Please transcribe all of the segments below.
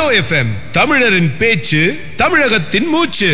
FM தமிழரின் பேச்சு தமிழகத்தின் மூச்சு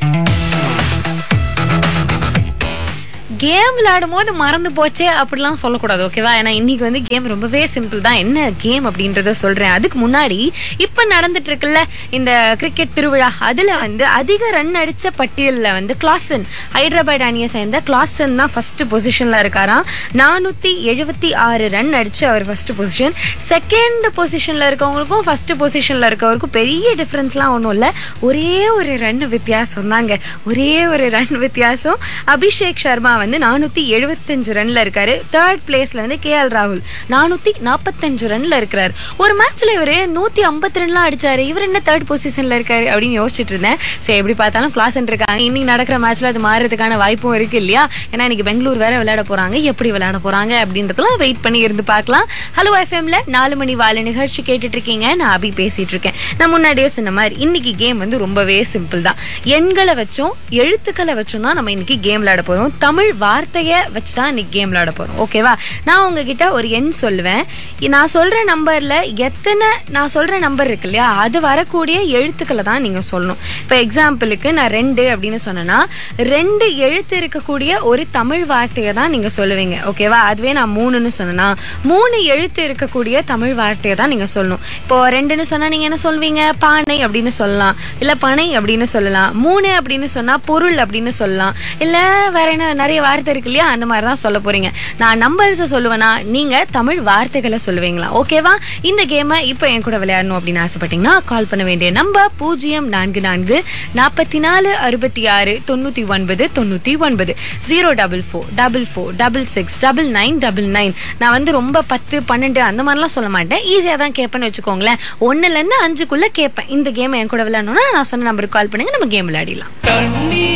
கேம் விளையாடும் போது மறந்து போச்சே அப்படிலாம் சொல்லக்கூடாது ஓகேவா ஏன்னா இன்னைக்கு வந்து கேம் ரொம்பவே சிம்பிள் தான் என்ன கேம் அப்படின்றத சொல்றேன் அதுக்கு முன்னாடி இப்ப நடந்துட்டு இருக்குல்ல இந்த கிரிக்கெட் திருவிழா அதுல வந்து அதிக ரன் அடிச்ச பட்டியல்ல வந்து கிளாசன் ஹைதராபாத் அணியை சேர்ந்த கிளாசன் தான் ஃபர்ஸ்ட் பொசிஷன்ல இருக்காராம் நானூத்தி எழுபத்தி ஆறு ரன் அடிச்சு அவர் ஃபர்ஸ்ட் பொசிஷன் செகண்ட் பொசிஷன்ல இருக்கவங்களுக்கும் ஃபர்ஸ்ட் பொசிஷன்ல இருக்கவருக்கும் பெரிய டிஃபரன்ஸ்லாம் ஒன்றும் இல்லை ஒரே ஒரு ரன் வித்தியாசம் தாங்க ஒரே ஒரு ரன் வித்தியாசம் அபிஷேக் சர்மா வந்து நானூத்தி எழுபத்தஞ்சு ரன்ல இருக்காரு தேர்ட் பிளேஸ்ல வந்து கே எல் ராகுல் நானூத்தி நாற்பத்தஞ்சு ரன்ல இருக்கிறாரு ஒரு மேட்ச்ல இவரு நூத்தி ஐம்பத்தி ரெண்டுலாம் அடிச்சாரு இவர் என்ன தேர்ட் பொசிஷன்ல இருக்காரு அப்படின்னு யோசிச்சுட்டு இருந்தேன் சரி எப்படி பார்த்தாலும் கிளாஸ் இருக்காங்க இன்னைக்கு நடக்கிற மேட்ச்ல அது மாறுறதுக்கான வாய்ப்பும் இருக்கு இல்லையா ஏன்னா இன்னைக்கு பெங்களூர் வேற விளையாட போறாங்க எப்படி விளையாட போறாங்க அப்படின்றதெல்லாம் வெயிட் பண்ணி இருந்து பார்க்கலாம் ஹலோ எஃப்எம்ல நாலு மணி வாழ நிகழ்ச்சி கேட்டுட்டு இருக்கீங்க நான் அபி பேசிட்டு இருக்கேன் நான் முன்னாடியே சொன்ன மாதிரி இன்னைக்கு கேம் வந்து ரொம்பவே சிம்பிள் தான் எண்களை வச்சும் எழுத்துக்களை வச்சும் தான் நம்ம இன்னைக்கு கேம் விளையாட போறோம் தமிழ் வார்த்தையை வச்சு தான் இன்னைக்கு கேம் விளையாட போறோம் ஓகேவா நான் உங்ககிட்ட ஒரு எண் சொல்லுவேன் நான் சொல்ற நம்பர்ல எத்தனை நான் சொல்ற நம்பர் இருக்கு இல்லையா அது வரக்கூடிய எழுத்துக்களை தான் நீங்க சொல்லணும் இப்போ எக்ஸாம்பிளுக்கு நான் ரெண்டு அப்படின்னு சொன்னேன்னா ரெண்டு எழுத்து இருக்கக்கூடிய ஒரு தமிழ் வார்த்தையை தான் நீங்க சொல்லுவீங்க ஓகேவா அதுவே நான் மூணுன்னு சொன்னேன்னா மூணு எழுத்து இருக்கக்கூடிய தமிழ் வார்த்தையை தான் நீங்க சொல்லணும் இப்போ ரெண்டுன்னு சொன்னா நீங்க என்ன சொல்வீங்க பானை அப்படின்னு சொல்லலாம் இல்ல பனை அப்படின்னு சொல்லலாம் மூணு அப்படின்னு சொன்னா பொருள் அப்படின்னு சொல்லலாம் இல்ல வேற என்ன நிறைய வார்த்தை இருக்கு இல்லையா அந்த மாதிரி தான் சொல்ல போறீங்க நான் நம்பர்ஸை சொல்லுவேனா நீங்க தமிழ் வார்த்தைகளை சொல்லுவீங்களா ஓகேவா இந்த கேமை இப்போ என் கூட விளையாடணும் அப்படின்னு ஆசைப்பட்டீங்கன்னா கால் பண்ண வேண்டிய நம்பர் பூஜ்ஜியம் நான்கு நான்கு நாற்பத்தி நாலு அறுபத்தி ஆறு தொண்ணூத்தி ஒன்பது தொண்ணூத்தி ஒன்பது zero double four double four double six double nine double nine நான் வந்து ரொம்ப பத்து பன்னெண்டு அந்த மாதிரிலாம் சொல்ல மாட்டேன் ஈஸியாக தான் கேட்பேன்னு வச்சுக்கோங்களேன் ஒன்னுல இருந்து அஞ்சுக்குள்ள கேட்பேன் இந்த கேம் என் கூட விளையாடணும்னா நான் சொன்ன நம்பருக்கு கால் பண்ணுங்க நம்ம கேம் விளையாடிடலாம்